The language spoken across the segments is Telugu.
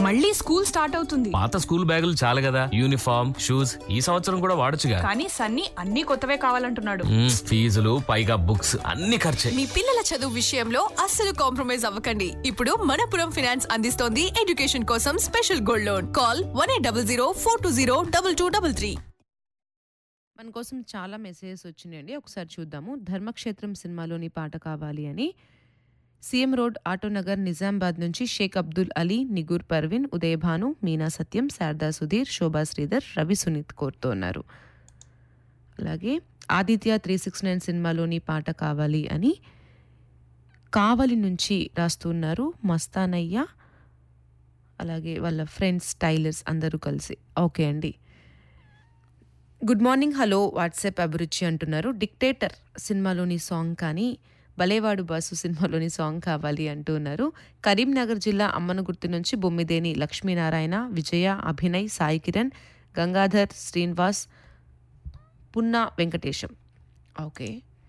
మళ్ళీ స్కూల్ స్టార్ట్ అవుతుంది పాత స్కూల్ బ్యాగులు చాలు కదా యూనిఫామ్ షూస్ ఈ సంవత్సరం కూడా వాడొచ్చుగా కానీ సన్నీ అన్ని కొత్తవే కావాలంటున్నాడు మ్మ్, ఫీజులు పైగా బుక్స్ అన్ని ఖర్చే మీ పిల్లల చదువు విషయంలో అస్సలు కాంప్రమైజ్ అవ్వకండి ఇప్పుడు మనపురం ఫైనాన్స్ అందిస్తోంది ఎడ్యుకేషన్ కోసం special gold loan call one eight double zero four two zero double two double three మన కోసం చాలా మెసేజెస్ వచ్చినాయండి ఒకసారి చూద్దాము ధర్మక్షేత్రం సినిమాలోని పాట కావాలి అని సీఎం రోడ్ ఆటోనగర్ నిజామాబాద్ నుంచి షేక్ అబ్దుల్ అలీ నిగుర్ పర్వీన్ ఉదయభాను మీనా సత్యం శారదా సుధీర్ శోభా శ్రీధర్ రవి సునీత్ కోరుతున్నారు అలాగే ఆదిత్య త్రీ సిక్స్ నైన్ సినిమాలోని పాట కావాలి అని కావలి నుంచి రాస్తున్నారు మస్తానయ్య అలాగే వాళ్ళ ఫ్రెండ్స్ టైలర్స్ అందరూ కలిసి ఓకే అండి గుడ్ మార్నింగ్ హలో వాట్సాప్ అభిరుచి అంటున్నారు డిక్టేటర్ సినిమాలోని సాంగ్ కానీ బలేవాడు బాసు సినిమాలోని సాంగ్ కావాలి అంటూ ఉన్నారు కరీంనగర్ జిల్లా అమ్మనగుర్తు నుంచి బొమ్మిదేని లక్ష్మీనారాయణ విజయ అభినయ్ సాయి కిరణ్ గంగాధర్ శ్రీనివాస్ పున్నా వెంకటేశం ఓకే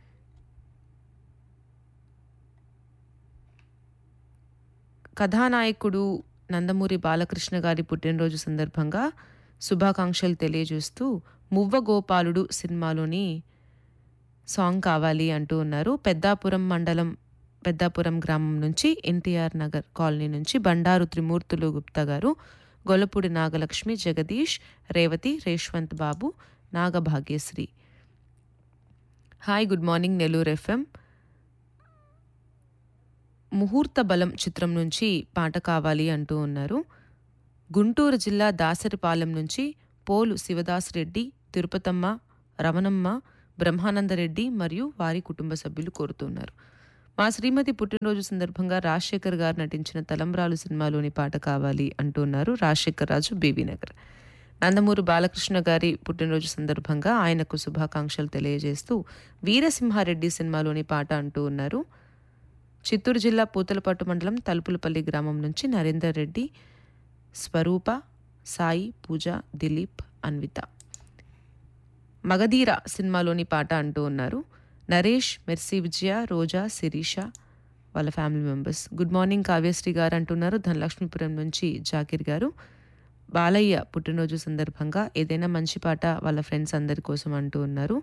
కథానాయకుడు నందమూరి బాలకృష్ణ గారి పుట్టినరోజు సందర్భంగా శుభాకాంక్షలు తెలియజేస్తూ మువ్వ గోపాలుడు సినిమాలోని సాంగ్ కావాలి అంటూ ఉన్నారు పెద్దాపురం మండలం పెద్దాపురం గ్రామం నుంచి ఎన్టీఆర్ నగర్ కాలనీ నుంచి బండారు త్రిమూర్తులు గుప్తా గారు Gollapudi Nagalakshmi Jagadish Revathi Reshwanth Babu Nagabhagyasri hi good morning Nellore FM Muhurtha Balam చిత్రం నుంచి పాట కావాలి అంటూ ఉన్నారు గుంటూరు జిల్లా దాసరిపాలెం నుంచి పోలు శివదాస్ రెడ్డి తిరుపతమ్మ రమణమ్మ బ్రహ్మానందరెడ్డి మరియు వారి కుటుంబ సభ్యులు కోరుతున్నారు మా శ్రీమతి పుట్టినరోజు సందర్భంగా రాజశేఖర్ గారు నటించిన తలంబ్రాలు సినిమాలోని పాట కావాలి అంటున్నారు రాజశేఖర్ రాజు బీబీనగర్ నందమూరి బాలకృష్ణ గారి పుట్టినరోజు సందర్భంగా ఆయనకు శుభాకాంక్షలు తెలియజేస్తూ వీరసింహారెడ్డి సినిమాలోని పాట అంటూ ఉన్నారు చిత్తూరు జిల్లా పూతలపట్టు మండలం తలుపులపల్లి గ్రామం నుంచి నరేందర్ రెడ్డి స్వరూప సాయి పూజ దిలీప్ అన్విత మగధీర సినిమాలోని పాట అంటూ ఉన్నారు నరేష్ మెర్సీ విజయ రోజా శిరీష వాళ్ళ family members good morning Kavyasri గారు అంటున్నారు ధనలక్ష్మీపురం నుంచి జాకిర్ గారు బాలయ్య పుట్టినరోజు సందర్భంగా ఏదైనా మంచి పాట వాళ్ళ ఫ్రెండ్స్ అందరి కోసం అంటూ ఉన్నారు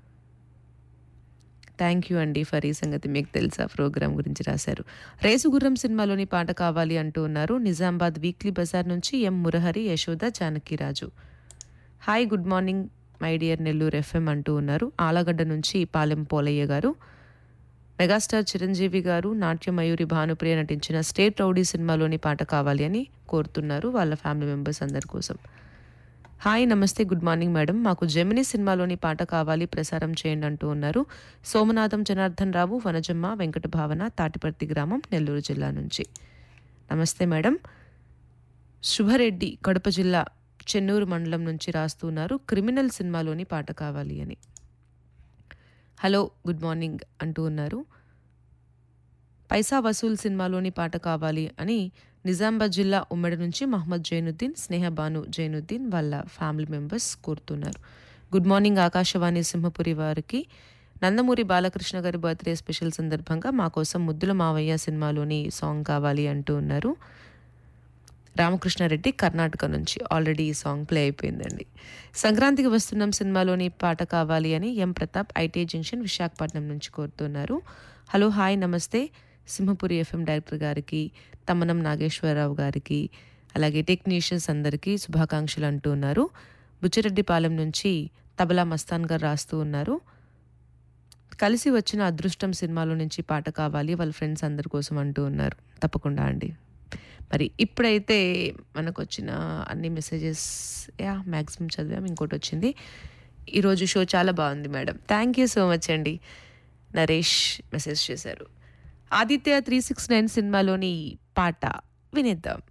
థ్యాంక్ యూ అండి ఫర్ ఈ సంగతి మీకు తెలుసా ప్రోగ్రామ్ గురించి రాశారు రేసుగుర్రం సినిమాలోని పాట కావాలి అంటూ ఉన్నారు నిజామాబాద్ వీక్లీ బజార్ నుంచి M Murahari Yashoda Janakiraju hi good morning my dear Nellore FM అంటూ ఉన్నారు ఆలగడ్డ నుంచి పాలెం పోలయ్య గారు మెగాస్టార్ చిరంజీవి గారు నాట్యమయూరి భానుప్రియ నటించిన స్టేట్ రౌడీ సినిమాలోని పాట కావాలి అని కోరుతున్నారు వాళ్ళ ఫ్యామిలీ మెంబర్స్ అందరి కోసం హాయ్ నమస్తే గుడ్ మార్నింగ్ మేడం మాకు జెమిని సినిమాలోని పాట కావాలి ప్రసారం చేయండి అంటూ ఉన్నారు సోమనాథం జనార్దన్ రావు వనజమ్మ వెంకట భావన తాటిపర్తి గ్రామం నెల్లూరు జిల్లా నుంచి నమస్తే మేడం శుభరెడ్డి కడప జిల్లా చెన్నూరు మండలం నుంచి రాస్తున్నారు క్రిమినల్ సినిమాలోని పాట కావాలి అని హలో గుడ్ మార్నింగ్ అంటూ ఉన్నారు పైసా వసూల్ సినిమాలోని పాట కావాలి అని నిజామాబాద్ జిల్లా ఉమ్మడి నుంచి మహమ్మద్ జైనుద్దీన్ స్నేహబాను జైనుద్దీన్ వాళ్ళ ఫ్యామిలీ మెంబర్స్ కోరుతున్నారు గుడ్ మార్నింగ్ ఆకాశవాణి సింహపురి వారికి నందమూరి బాలకృష్ణ గారి బర్త్డే స్పెషల్ సందర్భంగా మా కోసం ముద్దుల మావయ్య సినిమాలోని సాంగ్ కావాలి అంటూ ఉన్నారు రామకృష్ణారెడ్డి కర్ణాటక నుంచి ఆల్రెడీ ఈ సాంగ్ ప్లే అయిపోయిందండి సంక్రాంతికి వస్తున్నాం సినిమాలోని పాట కావాలి అని M Pratap IT junction Visakhapatnam నుంచి కోరుతున్నారు హలో హాయ్ నమస్తే సింహపురి ఎఫ్ఎం డైరెక్టర్ గారికి తమ్మనం నాగేశ్వరరావు గారికి అలాగే టెక్నీషియన్స్ అందరికీ శుభాకాంక్షలు అంటూ ఉన్నారు బుచ్చిరెడ్డిపాలెం నుంచి తబలా మస్తాన్ గారు రాస్తూ ఉన్నారు కలిసి వచ్చిన అదృష్టం సినిమాలో నుంచి పాట కావాలి వాళ్ళ ఫ్రెండ్స్ అందరి కోసం అంటూ ఉన్నారు తప్పకుండా అండి మరి ఇప్పుడైతే మనకు వచ్చిన అన్ని మెసేజెస్ యా మ్యాక్సిమం చదివాం ఇంకోటి వచ్చింది ఈరోజు షో చాలా బాగుంది madam thank you so much అండి నరేష్ మెసేజ్ చేశారు ఆదిత్య త్రీ సిక్స్ నైన్ సినిమాలోని పాట వినేద్దాం